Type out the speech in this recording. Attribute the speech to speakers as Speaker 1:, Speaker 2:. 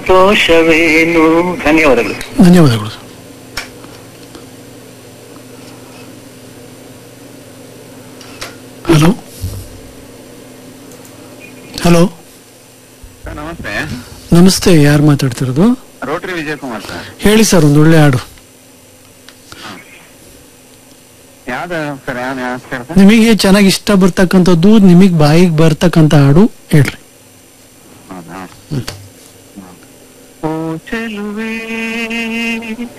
Speaker 1: ದೋಷವೇನು ಧನ್ಯವಾದಗಳು
Speaker 2: ಧನ್ಯವಾದಗಳು hello hello
Speaker 3: sir ನಮಸ್ತೆ
Speaker 2: ನಮಸ್ತೆ ಯಾರು ಮಾತಾಡ್ತಿರೋದು
Speaker 3: ರೋಟರಿ ವಿಜಯ್ ಕುಮಾರ್ ಸರ್
Speaker 2: ಹೇಳಿ ಸರ್ ಒಂದು ಒಳ್ಳೆ ಹಾಡು
Speaker 3: ಯಾವ್ದು ಸರ್ ಯಾವ ಯಾವ ಸರ್
Speaker 2: ನಿಮಗೆ ಚೆನ್ನಾಗಿ ಇಷ್ಟ ಬರ್ತಕ್ಕಂಥದ್ದು ನಿಮಗೆ ಬಾಯಿಗೆ ಬರ್ತಕ್ಕಂಥ ಹಾಡು ಹೇಳ್ರಿ
Speaker 3: ಹೌದಾ ಓ ಚೆಲುವೆ